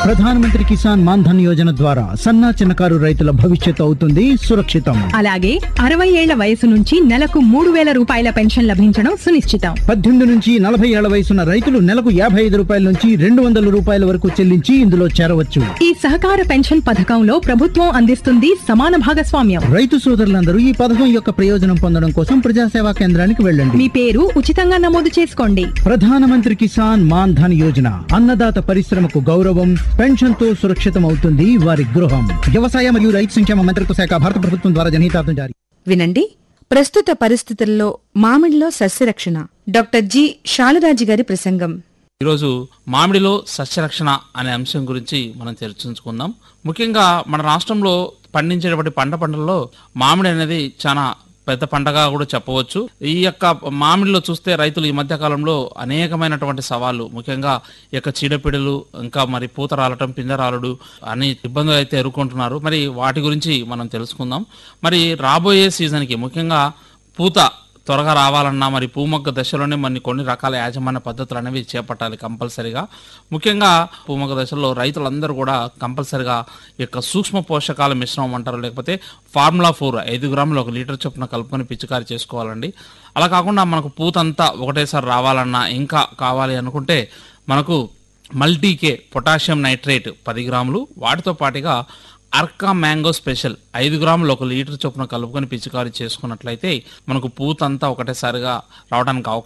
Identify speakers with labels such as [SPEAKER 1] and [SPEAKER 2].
[SPEAKER 1] ప్రధానమంత్రి కిసాన్ మాన్ ధన్ యోజన ద్వారా సన్నా చిన్నకారు రైతుల భవిష్యత్తు అవుతుంది సురక్షితం
[SPEAKER 2] అలాగే అరవై ఏళ్ల వయసు నుంచి నెలకు మూడు వేల రూపాయల పెన్షన్ లభించడం సునిశ్చితం
[SPEAKER 1] పద్దెనిమిది నుంచి నలభై ఏళ్ల వయసున్న రైతులు నెలకు యాభై ఐదు రూపాయల నుంచి రెండు వందల రూపాయల వరకు చెల్లించి ఇందులో చేరవచ్చు
[SPEAKER 2] ఈ సహకార పెన్షన్ పథకంలో ప్రభుత్వం అందిస్తుంది సమాన భాగస్వామ్యం
[SPEAKER 1] రైతు సోదరులందరూ ఈ పథకం యొక్క ప్రయోజనం పొందడం కోసం ప్రజాసేవా కేంద్రానికి వెళ్ళండి
[SPEAKER 2] మీ పేరు ఉచితంగా నమోదు చేసుకోండి
[SPEAKER 1] ప్రధానమంత్రి కిసాన్ మాన్ ధన్ యోజన అన్నదాత పరిశ్రమకు గౌరవం పెన్షన్ తో సురక్షితం అవుతుంది వారి గృహం వ్యవసాయ మరియు రైతు సంక్షేమ మంత్రిత్వ శాఖ భారత ప్రభుత్వం ద్వారా జనహితార్థం జారీ
[SPEAKER 3] వినండి ప్రస్తుత పరిస్థితుల్లో మామిడిలో సస్యరక్షణ డాక్టర్ జి శాలరాజు గారి ప్రసంగం
[SPEAKER 4] ఈరోజు మామిడిలో సస్యరక్షణ అనే అంశం గురించి మనం చర్చించుకుందాం ముఖ్యంగా మన రాష్ట్రంలో పండించేటువంటి పంట పంటల్లో మామిడి అనేది చాలా పెద్ద పంటగా కూడా చెప్పవచ్చు ఈ యొక్క మామిడిలో చూస్తే రైతులు ఈ మధ్య కాలంలో అనేకమైనటువంటి సవాళ్లు ముఖ్యంగా ఈ యొక్క చీడపీడలు ఇంకా మరి పూత రాలటం పింజ రాలడు అని ఇబ్బందులు అయితే ఎదుర్కొంటున్నారు మరి వాటి గురించి మనం తెలుసుకుందాం మరి రాబోయే సీజన్కి ముఖ్యంగా పూత త్వరగా రావాలన్నా మరి పూమొగ్గ దశలోనే మరి కొన్ని రకాల యాజమాన్య పద్ధతులు అనేవి చేపట్టాలి కంపల్సరిగా ముఖ్యంగా పూమొగ్గ దశలో రైతులందరూ కూడా కంపల్సరిగా ఈ యొక్క సూక్ష్మ పోషకాల మిశ్రమం అంటారు లేకపోతే ఫార్ములా ఫోర్ ఐదు గ్రాములు ఒక లీటర్ చొప్పున కలుపుకొని పిచికారి చేసుకోవాలండి అలా కాకుండా మనకు పూతంతా ఒకటేసారి రావాలన్నా ఇంకా కావాలి అనుకుంటే మనకు మల్టీకే పొటాషియం నైట్రేట్ పది గ్రాములు వాటితో పాటుగా అర్కా మ్యాంగో స్పెషల్ ఐదు గ్రాములు ఒక లీటర్ చొప్పున కలుపుకొని పిచికారీ చేసుకున్నట్లయితే మనకు పూతంతా ఒకటేసారిగా రావడానికి అవకాశం